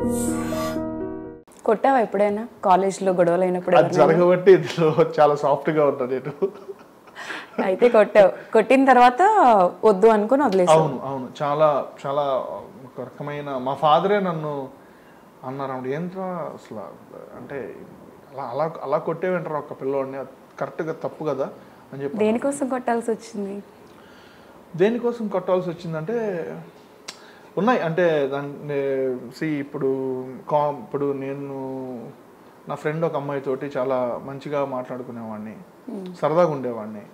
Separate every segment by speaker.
Speaker 1: కొట్టావా ఎప్పుడైనా కాలేజ్లో గొడవలు అయినప్పుడు
Speaker 2: అది జరగబట్టి ఇందులో చాలా సాఫ్ట్గా ఉన్నా నేను
Speaker 1: అయితే కొట్టావు కొట్టిన తర్వాత వద్దు అనుకుని వదిలేసావు
Speaker 2: అవును అవును చాలా చాలా ఒక రకమైన మా ఫాదరే నన్ను అన్నారు అప్పుడు ఏంట్రా అసలు అంటే అలా అలా అలా కొట్టేవేంటారా ఒక పిల్లోడిని కరెక్ట్గా తప్పు కదా అని చెప్పి
Speaker 1: దేనికోసం కొట్టాల్సి వచ్చింది
Speaker 2: దేనికోసం కొట్టాల్సి వచ్చిందంటే ఉన్నాయి అంటే దాన్ని సి ఇప్పుడు కా ఇప్పుడు నేను నా ఫ్రెండ్ ఒక అమ్మాయితోటి చాలా మంచిగా మాట్లాడుకునేవాడిని సరదాగా ఉండేవాడిని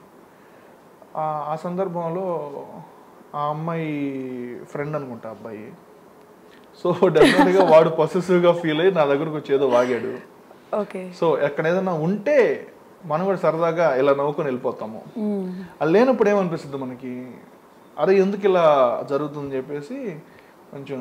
Speaker 2: ఆ- ఆ సందర్భంలో ఆ అమ్మాయి ఫ్రెండ్ అనుకుంటా అబ్బాయి సో డెఫినెట్గా వాడు పొసెసివ్గా ఫీల్ అయ్యి నా దగ్గరకు వచ్చి ఏదో వాగాడు
Speaker 1: ఓకే
Speaker 2: సో ఎక్కడ ఏదైనా ఉంటే మనం కూడా సరదాగా ఇలా నవ్వుకొని వెళ్ళిపోతాము అది లేనప్పుడు ఏమనిపిస్తుంది మనకి అరే ఎందుకు ఇలా జరుగుతుంది చెప్పేసి కొంచెం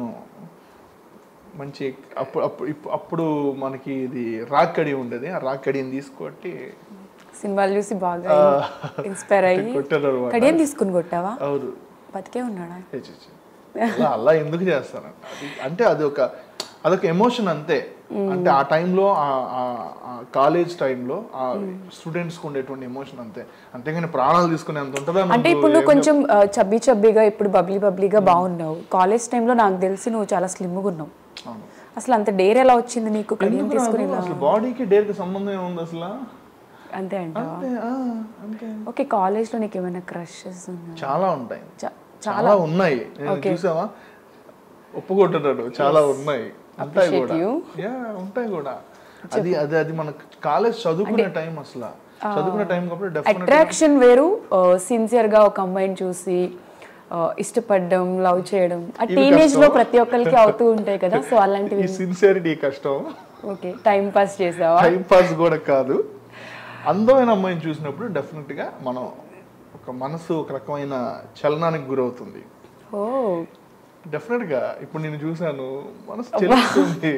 Speaker 2: మంచి అప్పుడు అప్పుడు ఇప్పు- అప్పుడు మనకి ఇది రాక్కడి ఉండేది ఆ రాక్కడిని తీసుకొట్టి
Speaker 1: సినిమాలు చూసి బాగా ఇన్స్పైర్ అయ్యి
Speaker 2: కొట్టారు అనమాట
Speaker 1: కడియం తీసుకుని కొట్టావా
Speaker 2: అవును
Speaker 1: బతికే ఉన్నాడా
Speaker 2: ఏ చి చి. అలా అలా ఎందుకు చేస్తారంట అది అంటే అది ఒక అదొక ఎమోషన్ అంతే అంటే ఆ టైంలో కాలేజ్ టైంలో ఆ స్టూడెంట్స్కి ఉండేటువంటి ఎమోషన్ అంతే అంతేగాని ప్రాణాలు తీసుకునే అంత ఉంటుందా
Speaker 1: అంటే ఇప్పుడు నువ్వు కొంచెం ఆ, చబ్బీ చబ్బీగా ఇప్పుడు బబ్లీ బబ్లీగా బాగున్నావు కాలేజ్ టైంలో నాకు తెలిసి నువ్వు చాలా స్లిమ్గా ఉన్నావు
Speaker 2: అవును.
Speaker 1: అసలు అంత డేర్ ఎలా వచ్చింది నీకు కడియం
Speaker 2: ఎందుకు
Speaker 1: తీసుకుని
Speaker 2: రాదు?
Speaker 1: ఇలా
Speaker 2: అసలు బాడీకి డేర్కి సంబంధం ఏముంది అసలు
Speaker 1: అంతే అంటావా
Speaker 2: అంతే ఆ, అంతే
Speaker 1: ఓకే కాలేజ్లో నీకు ఏమైనా క్రషెస్ ఉన్నా
Speaker 2: చాలా ఉంటాయి
Speaker 1: చా-
Speaker 2: చాలా ఉన్నాయి నేను చూసావా ఒప్పుకుంటున్నాడు చాలా ఉన్నాయి ఉంటాయి కూడా
Speaker 1: you.
Speaker 2: యా ఉంటాయి కూడా అది అది అది మన కాలేజ్ చదువుకునే టైం అసలు చదువుకునే టైం కాబట్టి డెఫినెట్
Speaker 1: అట్రాక్షన్ వేరు సిన్సియర్ గా ఒక అమ్మాయిని చూసి ఆ, ఇష్టపడడం లవ్ చేయడం ఆ టీనేజ్ లో ప్రతి ఒక్కరికి అవుతూ ఉంటాయి కదా సో అలాంటివి
Speaker 2: ఈ సిన్సియరిటీ కష్టం
Speaker 1: ఓకే టైం పాస్ చేసావా
Speaker 2: టైం పాస్ కూడా కాదు అందమైన అమ్మాయిని చూసినప్పుడు డెఫినెట్ గా మనం ఒక మనసు ఒక రకమైన చలనానికి గురవుతుంది
Speaker 1: ఓ
Speaker 2: డెఫినెట్ గా ఇప్పుడు నేను చూశాను మనసు చెల్లిస్తుంది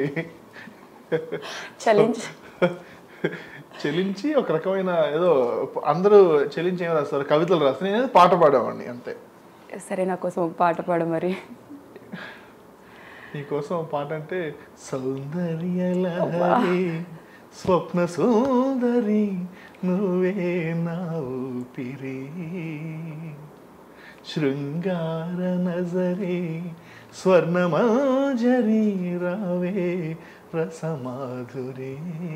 Speaker 1: ఛాలెంజ్
Speaker 2: చెలించి ఒక రకమైన ఏదో అందరూ చెలించి ఏం రాస్తారు కవితలు రాస్తారు నేను ఏదో పాట పాడేవాడిని అంతే
Speaker 1: సరే నా కోసం ఒక పాట పాడు మరి
Speaker 2: నీకోసం ఒక పాట అంటే సౌందర్య లహరి స్వప్న సుందరి నువ్వే నా ఊపిరి శృంగార నజరి స్వర్ణమాజరి రావే రసమాధురి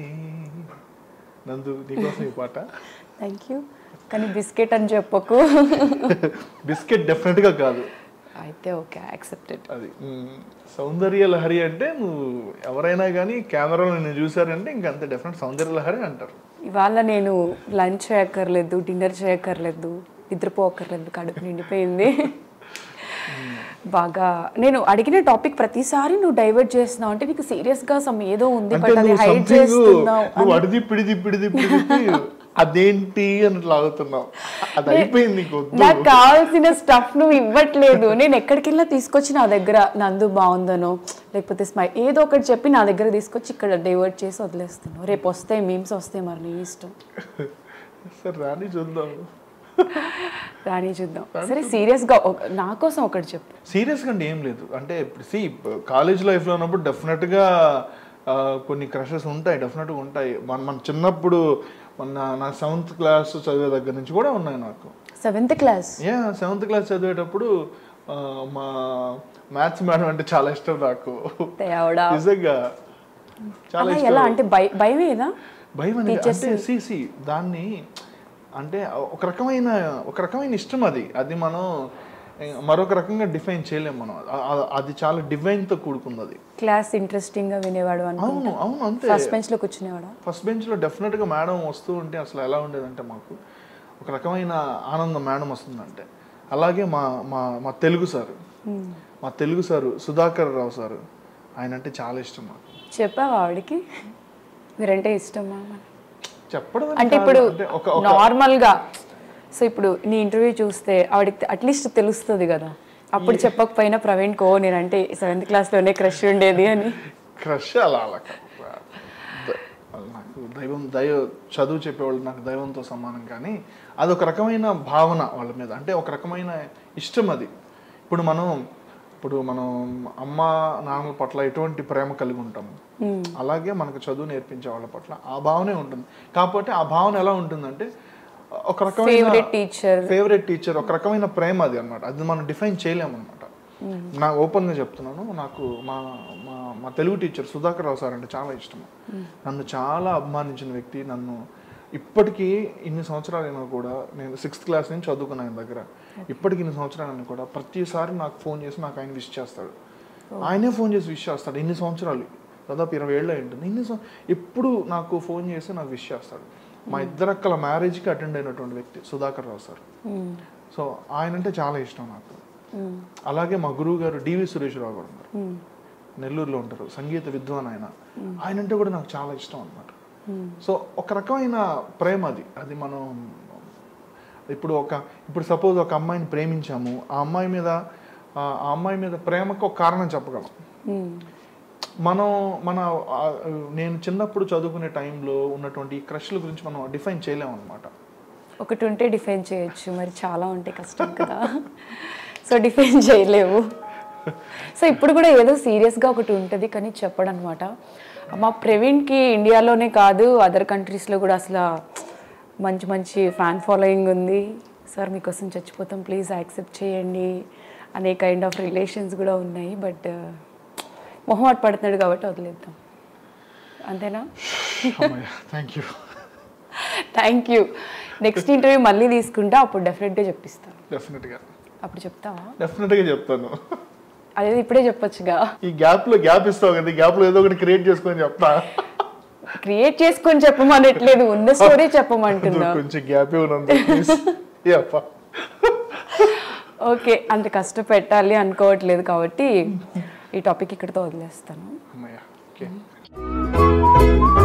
Speaker 2: నందు నీకోసం ఈ పాట
Speaker 1: థ్యాంక్ యూ కానీ బిస్కెట్ అని చెప్పకు
Speaker 2: బిస్కెట్ డెఫినెట్ గా కాదు
Speaker 1: అయితే ఓకే యాక్సెప్టెడ్
Speaker 2: అది మ్, సౌందర్య లహరి అంటే నువ్వు ఎవరైనా కానీ కెమెరాలో నిన్ను చూసారంటే ఇంకంతే డెఫినెట్ సౌందర్య లహరి అంటారు
Speaker 1: ఇవాళ నేను లంచ్ చేయక్కర్లేదు డిన్నర్ చేయక్కర్లేదు నిద్రపోక్కర్లేదు కడుపు నిండిపోయింది బాగా నేను అడిగిన టాపిక్ ప్రతిసారి నువ్వు డైవర్ట్ చేస్తున్నావు అంటే నీకు సీరియస్ గా సమ్ ఏదో ఉంది
Speaker 2: అంటే
Speaker 1: బట్ అది
Speaker 2: నువ్వు
Speaker 1: హైడ్
Speaker 2: something
Speaker 1: చేస్తున్నావు
Speaker 2: నువ్వు అడిది పిడిది పిడిది పిడిది అదేంటి అని లాగుతున్నావు అది అయిపోయింది నీకు వద్దు
Speaker 1: నాకు కావాల్సిన స్టఫ్ నువ్వు ఇవ్వట్లేదు నేను ఎక్కడికి వెళ్ళినా తీసుకొచ్చి నా దగ్గర నందు బాగుందనో లేకపోతే స్మై ఏదో ఒకటి చెప్పి నా దగ్గర తీసుకొచ్చి ఇక్కడ డైవర్ట్ చేసి వదిలేస్తున్నావు రేపు వస్తాయి మీమ్స్ వస్తాయి మరి నీ ఇష్టం
Speaker 2: సరే రాని చూద్దాం
Speaker 1: రాణి చూద్దాం సరే సీరియస్ గా ఒక- నా కోసం ఒకటి చెప్పు
Speaker 2: సీరియస్గా అంటే ఏం లేదు అంటే ఇప్పుడు సి కాలేజ్ లైఫ్లో ఉన్నప్పుడు డెఫినెట్గా కొన్ని క్రషెస్ ఉంటాయి డెఫినెట్గా ఉంటాయి మన మన చిన్నప్పుడు మన నా సెవెంత్ క్లాస్ చదివే దగ్గర నుంచి కూడా ఉన్నాయి నాకు
Speaker 1: seventh class
Speaker 2: yeah seventh class చదివేటప్పుడు ఆ, మా మ్యాథ్స్ మేడం అంటే చాలా ఇష్టం నాకు
Speaker 1: తేవడా
Speaker 2: నిజంగా చాలా
Speaker 1: అలా
Speaker 2: ఇష్టం
Speaker 1: ఎలా అంటే భయ భయమేదా
Speaker 2: భయం అనేది అంటే సి సి దాన్ని అంటే ఒక రకమైన ఒక రకమైన ఇష్టం అది అది మనం ఏ, మరొక రకంగా డిఫైన్ చేయలేం మనం ఆ- ఆ- అది చాలా డివైన్ తో కూడుకుంది అది
Speaker 1: క్లాస్ ఇంట్రెస్టింగ్ గా వినేవాడు అనుకో
Speaker 2: అవును అవును అంతే
Speaker 1: ఫస్ట్ బెంచ్ లో కూర్చునేవాడా
Speaker 2: ఫస్ట్ బెంచ్ లో డెఫినెట్ గా మేడం వస్తూ ఉంటే అసలు ఎలా ఉండేదంటే మాకు ఒక రకమైన ఆనందం మేడం వస్తుందంటే అలాగే మా మా మా తెలుగు సారు మా తెలుగు సారు సుధాకర్ రావు సారు ఆయన అంటే చాలా ఇష్టం మాకు
Speaker 1: చెప్పావా ఆవిడకి మీరంటే ఇష్టమా
Speaker 2: చెప్పడం అని
Speaker 1: అంటే
Speaker 2: కాదు.
Speaker 1: ఇప్పుడు
Speaker 2: అంటే ఒక ఒక
Speaker 1: నార్మల్ గా సో ఇప్పుడు నీ ఇంటర్వ్యూ చూస్తే ఆవిడకి అట్లీస్ట్ తెలుస్తుంది కదా అప్పుడు చెప్పకపోయినా ప్రవీణ్ కో నేనంటే సెవెంత్ క్లాస్ లోనే క్రష్ ఉండేది అని
Speaker 2: క్రష్ అలా అలా కాదు. ద- నాకు దైవం దైవ చదువు చెప్పేవాళ్ళు నాకు దైవంతో సమానం కానీ అది ఒక రకమైన భావన వాళ్ళ మీద అంటే ఒక రకమైన ఇష్టం అది ఇప్పుడు మనం ఇప్పుడు మనం అమ్మ నాన్నల పట్ల ఎటువంటి ప్రేమ కలిగి ఉంటాము అలాగే మనకు చదువు నేర్పించే వాళ్ళ పట్ల ఆ భావనే ఉంటుంది కాకపోతే ఆ భావన ఎలా ఉంటుందంటే ఒక రకమైన
Speaker 1: ఫేవరెట్ టీచర్
Speaker 2: ఫేవరెట్ టీచర్ ఒక రకమైన ప్రేమ అది అనమాట అది మనం డిఫైన్ చేయలేము అనమాట నా ఓపెన్గా చెప్తున్నాను నాకు మా మా మా తెలుగు టీచర్ సుధాకర్ రావు సార్ అంటే చాలా ఇష్టం నన్ను చాలా అభిమానించిన వ్యక్తి నన్ను ఇప్పటికీ ఇన్ని సంవత్సరాలైనా కూడా నేను సిక్స్త్ క్లాస్ నుంచి చదువుకున్నాను ఆయన దగ్గర ఇప్పటికి ఇన్ని సంవత్సరాలైనా కూడా ప్రతిసారి నాకు ఫోన్ చేసి నాకు ఆయన విష్ చేస్తాడు ఆయనే ఫోన్ చేసి విష్ చేస్తాడు ఇన్ని సంవత్సరాలు దాదాపు ఇరవై ఏళ్ళు అయి ఉంటుంది ఇన్ని సం- ఎప్పుడు నాకు ఫోన్ చేసి నాకు విష్ చేస్తాడు మా ఇద్దరక్కల మ్యారేజ్కి అటెండ్ అయినటువంటి వ్యక్తి సుధాకర్ రావు సార్ సో ఆయన అంటే చాలా ఇష్టం నాకు అలాగే మా గురువు గారు డివి సురేశ్వరరావు గారు ఉన్నారు నెల్లూరులో ఉంటారు సంగీత విద్వాన్ ఆయన ఆయన అంటే కూడా నాకు చాలా ఇష్టం అన్నమాట సో ఒక రకమైన ప్రేమ అది అది మనం ఇప్పుడు ఒక ఇప్పుడు సపోజ్ ఒక అమ్మాయిని ప్రేమించాము ఆ అమ్మాయి మీద ఆ ఆ అమ్మాయి మీద ప్రేమకు ఒక కారణం చెప్పగలం మనం మన ఆ, నేను చిన్నప్పుడు చదువుకునే టైంలో ఉన్నటువంటి క్రష్ల గురించి మనం డిఫైన్ చేయలేము అనమాట
Speaker 1: ఒకటి ఉంటే డిఫైన్ చేయొచ్చు మరి చాలా ఉంటే కష్టం కదా సో డిఫైన్ చేయలేవు సో ఇప్పుడు కూడా ఏదో సీరియస్గా ఒకటి ఉంటుంది కానీ చెప్పడం అనమాట మా ప్రవీణ్కి ఇండియాలోనే కాదు అదర్ కంట్రీస్లో కూడా అసలు మంచి మంచి ఫ్యాన్ ఫాలోయింగ్ ఉంది సార్ మీకోసం చచ్చిపోతాం ప్లీజ్ యాక్సెప్ట్ చేయండి అనే కైండ్ ఆఫ్ రిలేషన్స్ కూడా ఉన్నాయి బట్ మొహమాట పడుతున్నాడు కాబట్టి వదిలేద్దాం అంతేనా
Speaker 2: thank you
Speaker 1: thank you next interview మళ్ళీ తీసుకుంటా అప్పుడు డెఫినెట్గా చెప్పిస్తాను
Speaker 2: డెఫినెట్గా
Speaker 1: అప్పుడు చెప్తావా
Speaker 2: డెఫినెట్గా చెప్తాను
Speaker 1: అదే ఇప్పుడే చెప్పొచ్చుగా
Speaker 2: ఈ గ్యాప్ లో గ్యాప్ ఇస్తావు కదా ఈ గ్యాప్ లో ఏదో ఒకటి క్రియేట్ చేసుకొని చెప్తా
Speaker 1: క్రియేట్ చేసుకొని చెప్పమనట్లేదు ఉన్న స్టోరీ చెప్పమంటున్నా
Speaker 2: కొంచెం గ్యాప్ ఉన్నంత ప్లీజ్ యప్ప
Speaker 1: ఓకే అంత కష్టపెట్టాలి అనుకోవట్లేదు కాబట్టి ఈ టాపిక్ ఇక్కడితో వదిలేస్తాను
Speaker 2: అమ్మయ్య ఓకే